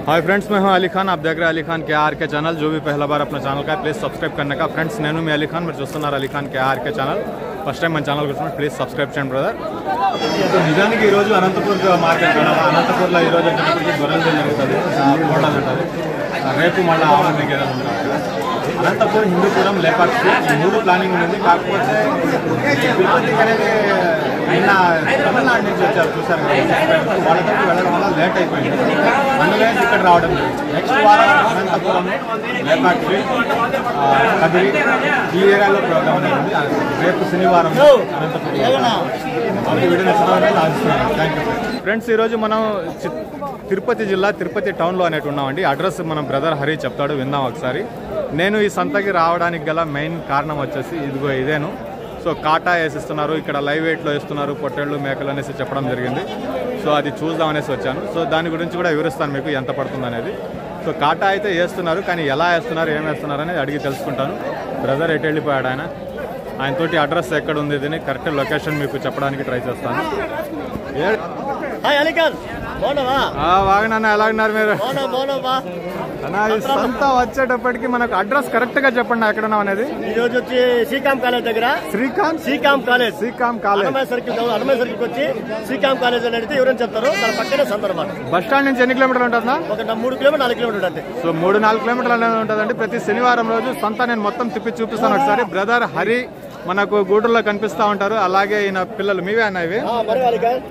Hi friends मैं हूं अली खान आप देख रहे हैं अली खान के आर के चैनल जो भी पहला बार अपना ఛానల్ का प्लीज సబ్స్క్రైబ్ करने का ఫ్రెండ్స్ నేను మీ అలీ ఖాన్ మీరు చూస్తున్నారు Ali Khan K R K channel first time మన ఛానల్ కూర్చున్నారు ప్లీజ్ సబ్స్క్రైబ్ చేయండి బ్రదర్ నిజానికి ఈ రోజు అనంతపూర్ మార్కెట్ అనంతపూర్లో ఈ రోజు వచ్చేటప్పటికి గొర్రెలు జరుగుతుంది మోడల్ ఉంటుంది రేపు మళ్ళీ ఆవుల దగ్గర ఉంటుంది అనంతపురం హిందూపురం లేపాక్షి ఈ మూడు ప్లానింగ్ ఉంది కాకపోతే తిరుపతికి అనేది నిన్న తమిళనాడు నుంచి వచ్చారు చూసారు కదా వాళ్ళతో వెళ్ళడం వల్ల లేట్ అయిపోయింది అందులో ఇక్కడ రావడం నెక్స్ట్ వారం అనంతపురం లేపాక్షి ఆ, కదిరి ఈ ఏరియాలో ప్రోగ్రామ్ అనేది ఉంది రేపు శనివారం అనంతపురం అది వీడియో నచ్చుతామని ఆశిస్తున్నాను థ్యాంక్ యూ ఫ్రెండ్స్ ఈరోజు మనం చి- తిరుపతి జిల్లా తిరుపతి టౌన్లో అనేటు ఉన్నామండి అడ్రస్ మనం బ్రదర్ హరి చెప్తాడు విందాం ఒకసారి నేను ఈ సంతకి రావడానికి గల మెయిన్ కారణం వచ్చేసి ఇదిగో ఇదేను సో కాటా వేసిస్తున్నారు ఇక్కడ లైవ్ వెయిట్లో వేస్తున్నారు పొట్టేళ్ళు మేకలు అనేసి చెప్పడం జరిగింది సో అది చూద్దాం అనేసి వచ్చాను సో దాని గురించి కూడా వివరిస్తాను మీకు ఎంత పడుతుంది అనేది సో కాటా అయితే వేస్తున్నారు కానీ ఎలా వేస్తున్నారు ఏం వేస్తున్నారు అనేది అడిగి తెలుసుకుంటాను బ్రదర్ ఎటు వెళ్ళిపోయాడు ఆయన ఆయనతోటి అడ్రస్ ఎక్కడ ఉంది ఇది కరెక్ట్ లొకేషన్ మీకు చెప్పడానికి ట్రై చేస్తాను ఏ- హాయ్ అలీఖాన్ బాగున్నావా ఆ, బాగున్నా ఎలా ఉన్నారు మీరు బాగున్నా బాగున్నావా అన్నా ఈ సంత వచ్చేటప్పటికి మనకు అడ్రస్ కరెక్ట్ గా చెప్పండి ఎక్కడ ఉన్నాం అనేది ఈ రోజు వచ్చి శ్రీకామ్ కాలేజ్ దగ్గర శ్రీకాంత్ శ్రీకామ్ college Srikanth college Annamayya circle దగ్గర అన్నమయ్య సర్కిల్ వచ్చి శ్రీకామ్ కాలేజ్ అని అడిగితే ఎవరైనా చెప్తారు దాని పక్కనే సందర్భం బస్ స్టాండ్ నుంచి ఎన్ని కిలోమీటర్లు ఉంటుందా ఒక మూడు కిలోమీటర్ నాలుగు కిలోమీటర్ అంతే సో మూడు నాలుగు కిలోమీటర్లు అనేది ఉంటుందండి ప్రతి శనివారం రోజు సంత నేను మొత్తం తిప్పి చూపిస్తాను ఒకసారి బ్రదర్ హరి మనకు గూడూరులో కనిపిస్తా ఉంటారు అలాగే ఈయన పిల్లలు మీవే అన్న ఇవి ఆ, మరి అలీఖాన్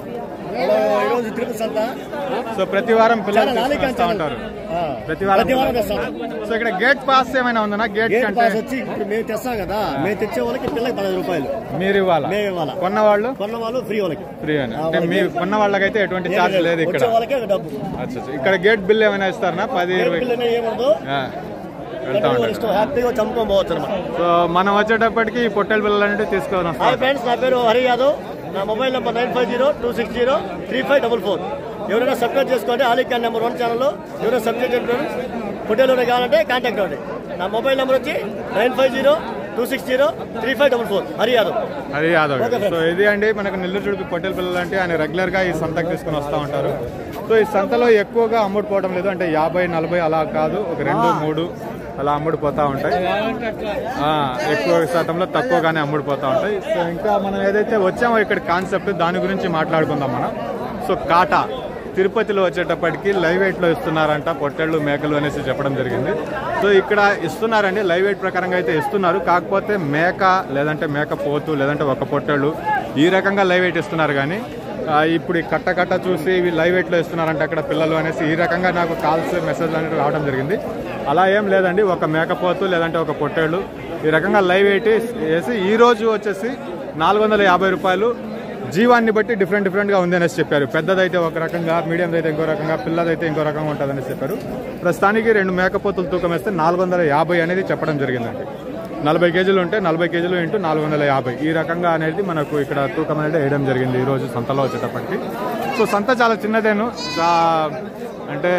ఈ రోజు తిరుపతి సంత సో ప్రతి వారం పిల్లలు చాలా నాలుగు తీసుకొస్తా గంటలు. ఉంటారు ఆ, ప్రతి వారం ప్రతి వారం తెస్తాం సో ఇక్కడ గేట్ పాస్ ఏమైనా ఉందన్నా గేట్ గేట్ కంటే పాస్ వచ్చి ఇప్పుడు మేము తెస్తాం కదా మేము తెచ్చే వాళ్ళకి పిల్లకి పదహైదు రూపాయలు మీరు ఇవ్వాలా మేము ఇవ్వాలా కొన్న వాళ్ళు కొన్న వాళ్ళు ఫ్రీ వాళ్ళకి ఫ్రీ అని అంటే మీ కొన్న వాళ్ళకైతే ఎటువంటి ఛార్జ్ లేదు ఇక్కడ వచ్చే వాళ్ళకే డబ్బు అచ్చా అచ్చా. ఇక్కడ గేట్ బిల్ ఏమైనా ఇస్తారనా పది గేట్ ఇరవై బిల్ ఏమడదు ఆ, వెళ్తా ఉంటారు ఇష్టం హ్యాపీగా చంపుకొని పోవచ్చు అనమాట సో మనం వచ్చేటప్పటికి ఈ పొట్టెల బిల్లలు అంటే తీసుకొని హాయ్ వస్తాం ఫ్రెండ్స్ నా పేరు హరి యాదవ్ నా mobile number nine five zero two six zero three five double four ఎవరైనా సబ్స్క్రైబ్ చేసుకోండి ఆలీ ఖాన్ నెంబర్ వన్ ఛానల్లో ఎవరైనా సబ్స్క్రైబ్ చేసుకోండి ఫోటోలు కావాలంటే కాంటాక్ట్ అవ్వండి నా మొబైల్ నెంబర్ వచ్చి nine five zero two six zero three five double four Hari Yadav అది యాదవ్ గారు. సో ఇది అండి మనకు నెల్లూరు చుడుపు పొట్టెల పిల్లలు అంటే ఆయన రెగ్యులర్ గా ఈ సంతకు తీసుకొని వస్తూ ఉంటారు సో ఈ సంతలో ఎక్కువగా అమ్ముడుపోవడం లేదు అంటే యాభై నలభై అలా కాదు ఒక రెండు మూడు అలా అమ్ముడుపోతా ఉంటాయి ఆ, ఎక్కువ శాతంలో తక్కువగానే అమ్ముడుపోతా ఉంటాయి సో ఇంకా మనం ఏదైతే వచ్చామో ఇక్కడ కాన్సెప్ట్ దాని గురించి మాట్లాడుకుందాం మనం సో కాటా తిరుపతిలో వచ్చేటప్పటికి లైవ్ వెయిట్లో ఇస్తున్నారంట పొట్టెళ్ళు మేకలు అనేసి చెప్పడం జరిగింది సో ఇక్కడ ఇస్తున్నారండి లైవ్ వెయిట్ ప్రకారంగా అయితే ఇస్తున్నారు కాకపోతే మేక లేదంటే మేక పోతు లేదంటే ఒక పొట్టెళ్ళు ఈ రకంగా లైవ్ వెయిట్ ఇస్తున్నారు కానీ ఆ, ఇప్పుడు ఈ కట్ట కట్ట చూసి ఇవి లైవ్ వెయిట్లో ఇస్తున్నారంటే అక్కడ పిల్లలు అనేసి ఈ రకంగా నాకు కాల్స్ మెసేజ్ అనేది రావడం జరిగింది అలా ఏం లేదండి ఒక మేకపోతు లేదంటే ఒక పొట్టేళ్ళు ఈ రకంగా లైవ్ వెయిట్ వేసి ఈ రోజు వచ్చేసి నాలుగు వందల యాభై రూపాయలు జీవాన్ని బట్టి డిఫరెంట్ డిఫరెంట్గా ఉంది అనేసి చెప్పారు పెద్దదైతే ఒక రకంగా మీడియం అయితే ఇంకో రకంగా పిల్లదైతే ఇంకో రకంగా ఉంటుంది అనేసి చెప్పారు ప్రస్తుతానికి రెండు మేకపోతులు తూకం వేస్తే నాలుగు వందల యాభై అనేది చెప్పడం జరిగిందండి నలభై కేజీలు ఉంటే నలభై కేజీలు ఇంటూ నాలుగు వందల యాభై ఈ రకంగా అనేది మనకు ఇక్కడ తూకం అనేది వేయడం జరిగింది ఈ రోజు సంతలో వచ్చేటప్పటికి సో సంత చాలా చిన్నదేను చా- అంటే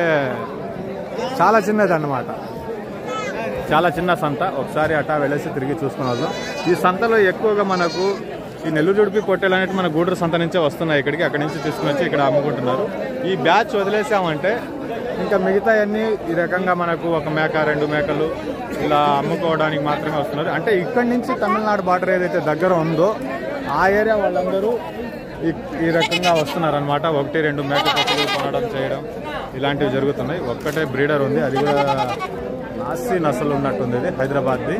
చాలా చిన్నది అన్నమాట చాలా చిన్న సంత ఒకసారి అటా వెళ్ళేసి తిరిగి చూసుకుని వద్దాం ఈ సంతలో ఎక్కువగా మనకు ఈ నెల్లూరు జుడిపి పొట్టేలు అనేవి మన గూడూరు సంత నుంచే వస్తున్నాయి ఇక్కడికి అక్కడి నుంచి తీసుకుని వచ్చి ఇక్కడ అమ్ముకుంటున్నారు ఈ బ్యాచ్ వదిలేసామంటే ఇంకా మిగతా అన్ని ఈ రకంగా మనకు ఒక మేక రెండు మేకలు ఇలా అమ్ముకోవడానికి మాత్రమే వస్తున్నారు అంటే ఇక్కడి నుంచి తమిళనాడు బార్డర్ ఏదైతే దగ్గర ఉందో ఆ ఏరియా వాళ్ళందరూ ఈ ఈ రకంగా వస్తున్నారు అనమాట ఒకటి రెండు మేకపోతులు కొనడం చేయడం ఇలాంటివి జరుగుతున్నాయి ఒక్కటే బ్రీడర్ ఉంది అది కూడా నాసి నసలు ఉన్నట్టుంది ఇది హైదరాబాద్ది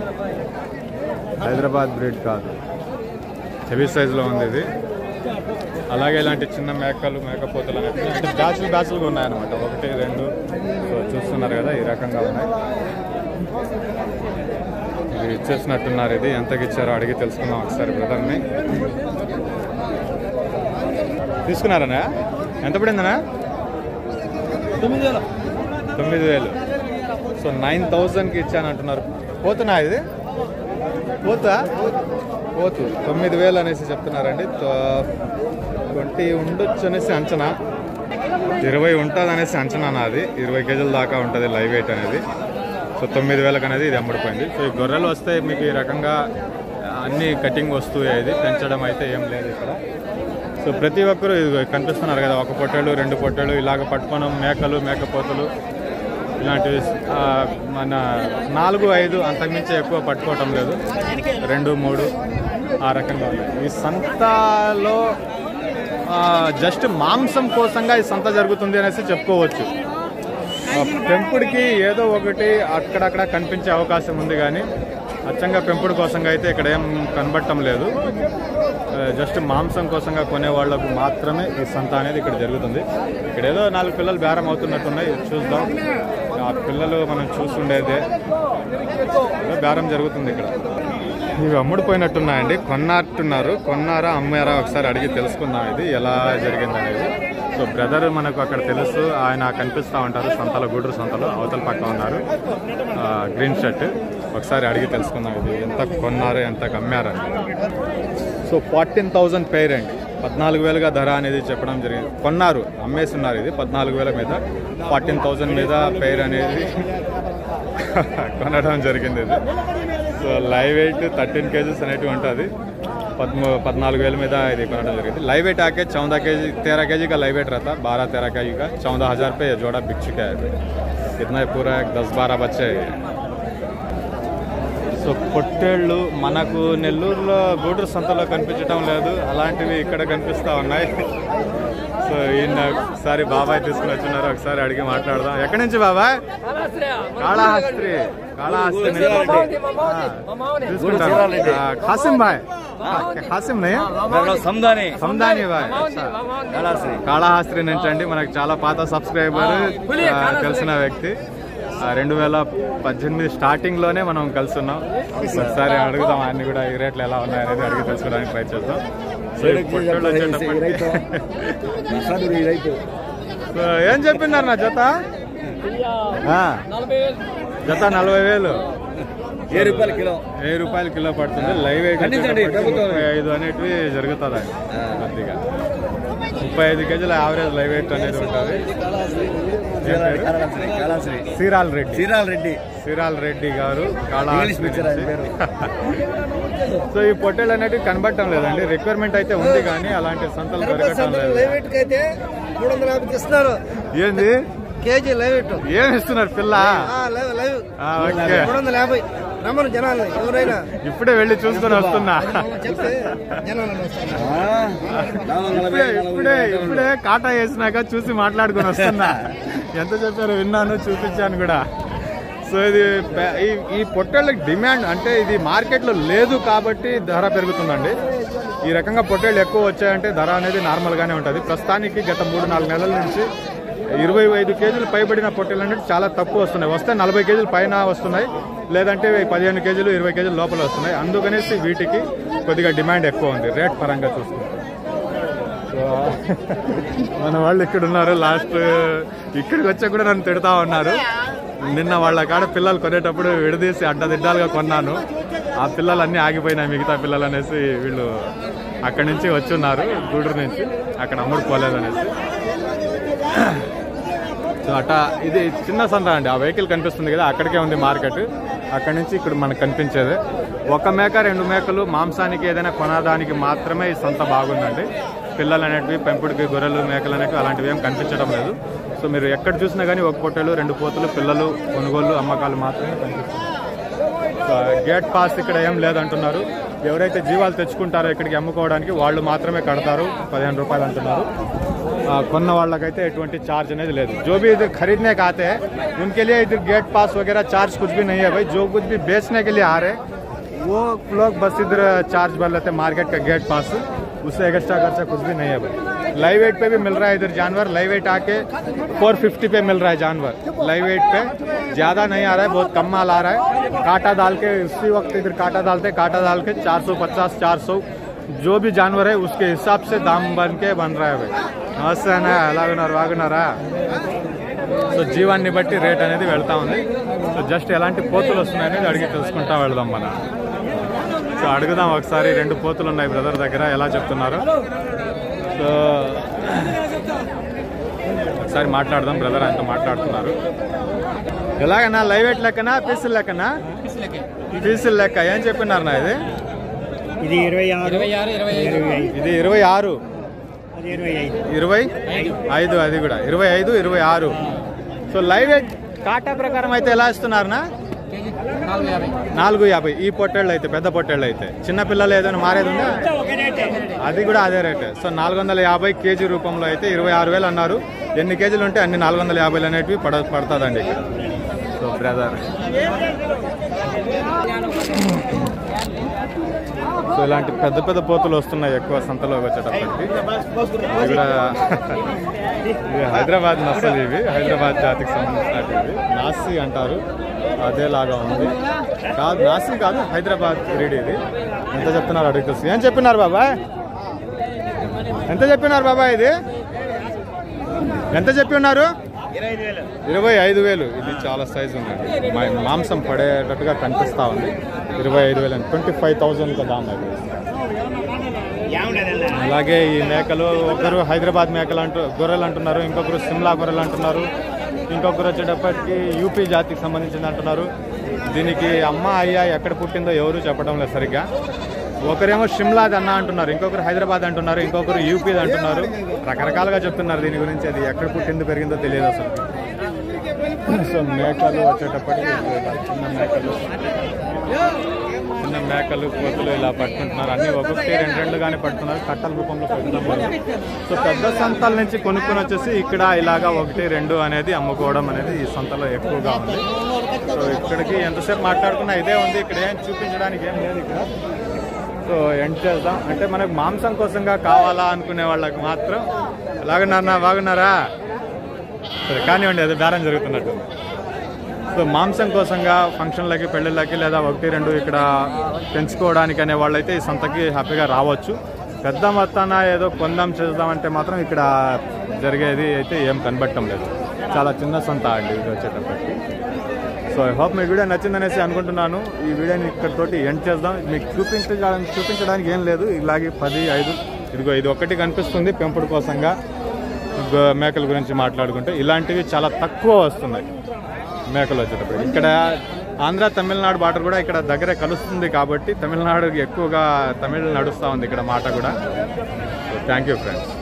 హైదరాబాద్ బ్రీడ్ కాదు హెవీ సైజులో ఉంది ఇది అలాగే ఇలాంటి చిన్న మేకలు మేకపోతలు అనేవి అంటే బ్యాచ్లు బ్యాచ్లుగా ఉన్నాయన్నమాట ఒకటి రెండు సో చూస్తున్నారు కదా ఈ రకంగా ఉన్నాయి ఇది ఇచ్చేసినట్టున్నారు ఇది ఎంతకి ఇచ్చారో అడిగి తెలుసుకుందాం ఒకసారి బ్రదర్ని తీసుకున్నారనా ఎంత పడిందనా తొమ్మిది వేలు సో నైన్ థౌజండ్కి ఇచ్చాను అంటున్నారు పోతున్నా ఇది పోతా పోతు తొమ్మిది వేలు అనేసి చెప్తున్నారండి ట్వంటీ ఉండొచ్చు అనేసి అంచనా ఇరవై ఉంటుంది అనేసి అంచనా నాది ఇరవై కేజీల దాకా ఉంటుంది లైవ్ వెయిట్ అనేది సో తొమ్మిది వేలకు అనేది ఇది అమ్ముడుపోయింది సో ఈ గొర్రెలు వస్తే మీకు ఈ రకంగా అన్ని కటింగ్ వస్తువు ఇది పెంచడం అయితే ఏం లేదు ఇక్కడ సో ప్రతి ఒక్కరు ఇది కనిపిస్తున్నారు కదా ఒక పొట్టేళ్ళు రెండు పొట్టేళ్ళు ఇలాగ పట్టుకోవడం మేకలు మేకపోతులు ఇలాంటివి ఆ, మన నాలుగు ఐదు అంతకుమించి ఎక్కువ పట్టుకోవటం లేదు రెండు మూడు ఆ రకంగా ఉన్నాయి ఈ సంతలో ఆ, జస్ట్ మాంసం కోసంగా ఈ సంత జరుగుతుంది అనేసి చెప్పుకోవచ్చు ఆ, పెంపుడికి ఏదో ఒకటి అక్కడక్కడ కనిపించే అవకాశం ఉంది కానీ అచ్చంగా పెంపుడు కోసంగా అయితే ఇక్కడ ఏం కనబడటం లేదు ఆ, జస్ట్ మాంసం కోసంగా కొనే వాళ్ళకు మాత్రమే ఈ సంత అనేది ఇక్కడ జరుగుతుంది ఇక్కడ ఏదో నాలుగు పిల్లలు బేరం అవుతున్నట్టున్నాయి చూద్దాం ఆ పిల్లలు మనం చూస్తుండేదే ఏదో బేరం జరుగుతుంది ఇక్కడ ఇవి అమ్ముడుపోయినట్టున్నాయండి కొన్నట్టున్నారు కొన్నారా అమ్మారా ఒకసారి అడిగి తెలుసుకుందాం ఇది ఎలా జరిగింది అనేది సో బ్రదర్ మనకు అక్కడ తెలుసు ఆయన కనిపిస్తూ ఉంటారు సంతలో గూడూరు సంతలో అవతల పక్క ఉన్నారు ఆ, గ్రీన్ షర్ట్ ఒకసారి అడిగి తెలుసుకుందాం ఇది ఎంత కొన్నారు ఎంత అమ్మారు సో ఫార్టీన్ థౌజండ్ పేర్ అండి పద్నాలుగు వేలుగా ధర అనేది చెప్పడం జరిగింది కొన్నారు అమ్మేస్తున్నారు ఇది పద్నాలుగు వేల మీద ఫార్టీన్ థౌజండ్ మీద పేర్ అనేది కొనడం జరిగింది ఇది so live weight thirteen kgs అనేటివి ఉంటుంది పద్మూ పద్నాలుగు వేల మీద ఇది కొనడం జరిగింది లైव वेट आके चौदह के जी तेरह के जी का लाइव वेट रहता बारह तेरह के जी का चौदह हज़ार रुपये ये जोड़ा बिक चुका है अभी कितना है पूरा एक दस बारह बच्चे है ये। సో పొట్టేళ్ళు మనకు నెల్లూరులో గూడూరు సంతలో కనిపించడం లేదు అలాంటివి ఇక్కడ కనిపిస్తూ ఉన్నాయి సో ఈయన ఒకసారి బాబాయ్ తీసుకుని వచ్చినారు ఒకసారి అడిగి మాట్లాడదాం ఎక్కడి నుంచి బాబాయ్ కాళహస్త్రి కాళహస్త్రి నుంచి ఆ, తీసుకుంటారు ఆ, ఖాసిం భాయ్ ఖాసిం నయ్య समदानी సందాని భాయ్ అచ్చా. కాళహస్త్రి నుంచి అండి మనకు చాలా పాత సబ్స్క్రైబర్ ఆ, తెలిసిన వ్యక్తి ఆ, రెండు వేల పద్దెనిమిది స్టార్టింగ్ లోనే మనం కలుసున్నాం ఒకసారి అడుగుదాం ఆయన్ని కూడా ఈ రేట్లు ఎలా ఉన్నాయి అనేది అడిగి తెలుసుకోవడానికి ట్రై చేద్దాం సో ఈ పొట్టేళ్ళు వచ్చేటప్పటికి సో ఏం చెప్పినారు నా జత ఆ, జత నలభై వేలు ఏ రూపాయల కిలో వెయ్యి రూపాయలు కిలో పడుతుంది లైవ్ వెయిట్ ఖండించండి, వచ్చేటప్పటికి ప్రభుత్వం. ముప్పై ఐదు అనేటివి జరుగుతుంది కొద్దిగా ముప్పై ఐదు కేజీల యావరేజ్ లైవ్ వెయిట్ అనేది ఉంటుంది కాళాశ్రీ సీరాల్ రెడ్డి చీరాల రెడ్డి సిరాల్ రెడ్డి గారు ఇంగ్లీష్ కాళహస్తి పిక్చర్ ఆయన నుంచి. పేరు. సో ఈ పొట్టేలు అనేటివి కనబడటం లేదండి రిక్వైర్మెంట్ అయితే ఉంది కానీ అలాంటి సంతలు దొరకటం లేదు లైవ్ అయితే మూడు వందల యాభై ఇస్తున్నారు ఏంది కేజీ లైవ్ ఇట్టు ఏం ఇస్తున్నారు పిల్ల లైవ్ లైవ్ ఆ, ఓకే మూడు వందల యాభై రమ్మను జనాలు ఎవరైనా ఇప్పుడే వెళ్ళి చూసుకొని వస్తున్నా చెప్తే జనాలు వస్తారు ఇప్పుడే ఇప్పుడే ఇప్పుడే కాటా వేసినాక చూసి మాట్లాడుకొని వస్తున్నా ఎంత చెప్పారో విన్నాను చూపించాను కూడా సో ఇది పె- ఈ ఈ పొట్టేళ్ళకి డిమాండ్ అంటే ఇది మార్కెట్లో లేదు కాబట్టి ధర పెరుగుతుందండి ఈ రకంగా పొట్టేళ్ళు ఎక్కువ వచ్చాయంటే ధర అనేది నార్మల్గానే ఉంటుంది ప్రస్తుతానికి గత మూడు నాలుగు నెలల నుంచి ఇరవై ఐదు కేజీలు పైబడిన పొట్టేళ్ళు అనేది చాలా తక్కువ వస్తున్నాయి వస్తే నలభై కేజీలు పైన వస్తున్నాయి లేదంటే పదిహేను కేజీలు ఇరవై కేజీలు లోపల వస్తున్నాయి అందుకనేసి వీటికి కొద్దిగా డిమాండ్ ఎక్కువ ఉంది రేట్ పరంగా చూసుకుంటే సో, మన వాళ్ళు ఇక్కడ ఉన్నారు లాస్ట్ ఇక్కడికి వచ్చా కూడా నన్ను తిడతా ఉన్నారు నిన్న వాళ్ళ కాడ పిల్లలు కొనేటప్పుడు విడదీసి అడ్డదిడ్డాలుగా కొన్నాను ఆ పిల్లలు అన్నీ ఆగిపోయినాయి మిగతా పిల్లలు అనేసి వీళ్ళు అక్కడి నుంచి వచ్చి ఉన్నారు గూడూరు నుంచి అక్కడ అమ్ముడు పోలేదు అనేసి సో అట ఇది చిన్న సంత అండి ఆ వెహికల్ కనిపిస్తుంది కదా అక్కడికే ఉంది మార్కెట్ అక్కడి నుంచి ఇక్కడ మనకు కనిపించేది ఒక మేక రెండు మేకలు మాంసానికి ఏదైనా కొనడానికి మాత్రమే ఈ సంత బాగుందండి పిల్లలు అనేటివి పెంపుడికి గొర్రెలు మేకలు అనేటివి అలాంటివి ఏం కనిపించడం లేదు సో మీరు ఎక్కడ చూసినా కానీ ఒక పొట్టేలు రెండు పోతులు పిల్లలు కొనుగోలు అమ్మకాలు మాత్రమే కనిపిస్తుంది సో గేట్ పాస్ ఇక్కడ ఏం లేదంటున్నారు ఎవరైతే జీవాలు తెచ్చుకుంటారో ఇక్కడికి అమ్ముకోవడానికి వాళ్ళు మాత్రమే కడతారు పదిహేను రూపాయలు అంటున్నారు ఆ, కొన్న వాళ్ళకైతే ఎటువంటి चार्ज అనేది లేదు जो भी इधर खरीदने का आते हैं उनके लिए इधर गेट पास वगैरह चार्ज कुछ भी नहीं है भाई जो कुछ भी बेचने के लिए आ रहे हैं वो लोग बस इधर चार्ज भर लेते हैं मार्केट का गेट पास उससे एक्स्ट्रा खर्चा कुछ भी नहीं है भाई लाइव वेट पे भी मिल रहा है इधर जानवर लाइव वेट आके 450 पे मिल रहा है जानवर लाइव वेट पे ज्यादा नहीं आ रहा है बहुत कम माल आ रहा है कांटा डाल के उसी वक्त इधर कांटा डालते हैं, कांटा डाल के 450 400 जो भी जानवर है उसके हिसाब से दाम बन के बन रहा है भाई నమస్తే అన్న ఎలా ఉన్నారు బాగున్నారా సో జీవాన్ని బట్టి రేట్ అనేది వెళ్తా ఉంది సో జస్ట్ ఎలాంటి పోతులు వస్తున్నాయనేది అడిగి తెలుసుకుంటా వెళ్దాం మన సో అడుగుదాం ఒకసారి రెండు పోతులు ఉన్నాయి బ్రదర్ దగ్గర ఎలా చెప్తున్నారు సో ఒకసారి మాట్లాడదాం బ్రదర్ ఆయనతో మాట్లాడుతున్నారు ఎలాగన్నా లైవ్ ఎట్ లెక్కనా పీసులు లెక్కనా పీసులు లెక్క ఏం చెప్పినారు నా ఇది ఇది ఇరవై ఆరు ఇరవై ఐదు ఇది ఇరవై ఆరు అది ఇరవై ఐదు ఇరవై ఐదు అది కూడా ఇరవై ఐదు ఇరవై ఆరు సో లైవ్ వెయిట్ కాటా ప్రకారం అయితే ఎలా ఇస్తున్నారనా నాలుగు యాభై ఈ పొట్టేళ్ళు అయితే పెద్ద పొట్టేళ్ళు అయితే చిన్న పిల్లలు ఏదైనా మారేది ఉందా అది కూడా అదే రేట్ సో నాలుగు వందల యాభై కేజీ రూపంలో అయితే ఇరవై ఆరు వేలు అన్నారు ఎన్ని కేజీలు ఉంటే అన్ని నాలుగు వందల యాభైలు అనేటివి పడ పడుతుందండి ఇక్కడ సో బ్రదర్ సో ఇలాంటి పెద్ద పెద్ద పోతులు వస్తున్నాయి ఎక్కువ సంతలోకి వచ్చేటప్పటికి ఇది కూడా ఇది హైదరాబాద్ నచ్చలు ఇవి హైదరాబాద్ జాతికి సంబంధించినవి ఇవి నాసి అంటారు అదేలాగా ఉంది కాదు నాసి కాదు హైదరాబాద్ బ్రీడ్ ఇది ఎంత చెప్తున్నారు అడుగుతుంది ఏం చెప్పినారు బాబాయ్ ఎంత చెప్పినారు బాబాయ్ ఇది ఎంత చెప్పి ఉన్నారు ఇరవై ఐదు వేలు ఇది చాలా సైజు ఉంది మా- మాంసం పడేటట్టుగా కనిపిస్తా ఉంది ఇరవై ఐదు వేలు ట్వంటీ ఫైవ్ థౌజండ్ దామ్ అది అలాగే ఈ మేకలు ఒకరు హైదరాబాద్ మేకలు అంటూ గొర్రెలు అంటున్నారు ఇంకొకరు సిమ్లా గొర్రెలు అంటున్నారు ఇంకొకరు వచ్చేటప్పటికి యూపీ జాతికి సంబంధించింది అంటున్నారు దీనికి అమ్మ అయ్యా ఎక్కడ పుట్టిందో ఎవరు చెప్పడం లేదు సరిగ్గా ఒకరేమో షిమ్లాది అన్న అంటున్నారు ఇంకొకరు హైదరాబాద్ అంటున్నారు ఇంకొకరు యూపీది అంటున్నారు రకరకాలుగా చెప్తున్నారు దీని గురించి అది ఎక్కడ పుట్టిందో పెరిగిందో తెలియదు అసలు సో మేకలు వచ్చేటప్పటికి ఇలా చిన్న మేకలు చిన్న మేకలు కోతులు ఇలా పట్టుకుంటున్నారు అన్ని ఒక్కొక్కటి రెండు రెండు కానీ పట్టుకున్నారు కట్టల రూపంలో పట్టుకున్నారు సో పెద్ద సంతల నుంచి కొనుక్కొని వచ్చేసి ఇక్కడ ఇలాగా ఒకటి రెండు అనేది అమ్ముకోవడం అనేది ఈ సంతలో ఎక్కువగా ఉంది సో ఇక్కడికి ఎంతసేపు మాట్లాడుకున్నా ఇదే ఉంది ఇక్కడ ఏం చూపించడానికి ఏం లేదు ఇక్కడ సో ఎండ్ చేద్దాం అంటే మనకు మాంసం కోసంగా కావాలా అనుకునే వాళ్ళకి మాత్రం ఎలాగన్నారా బాగున్నారా సరే కానివ్వండి అది బేరం జరుగుతున్నట్టు సో మాంసం కోసంగా ఫంక్షన్లకి పెళ్ళిళ్ళకి లేదా ఒకటి రెండు ఇక్కడ పెంచుకోవడానికి అనే వాళ్ళైతే ఈ సంతకి హ్యాపీగా రావచ్చు పెద్ద మొత్తాన ఏదో కొందాం చేద్దామంటే మాత్రం ఇక్కడ జరిగేది అయితే ఏం కనబడటం లేదు చాలా చిన్న సంత అండి ఇది వచ్చేటప్పటికి సో ఐ హోప్ మీ వీడియో నచ్చిందనేసి అనుకుంటున్నాను ఈ వీడియోని ఇక్కడితోటి ఎండ్ చేద్దాం మీకు చూపించడానికి చూపించడానికి ఏం లేదు ఇలాగే పది ఐదు ఇదిగో ఇది ఒకటి కనిపిస్తుంది పెంపుడు కోసంగా గ- మేకల గురించి మాట్లాడుకుంటే ఇలాంటివి చాలా తక్కువ వస్తున్నాయి మేకలు వచ్చేటప్పుడు ఇక్కడ ఆంధ్ర తమిళనాడు బార్డర్ కూడా ఇక్కడ దగ్గర కలుస్తుంది కాబట్టి తమిళనాడు ఎక్కువగా తమిళ నడుస్తూ ఉంది ఇక్కడ మాట కూడా సో థ్యాంక్ యూ ఫ్రెండ్స్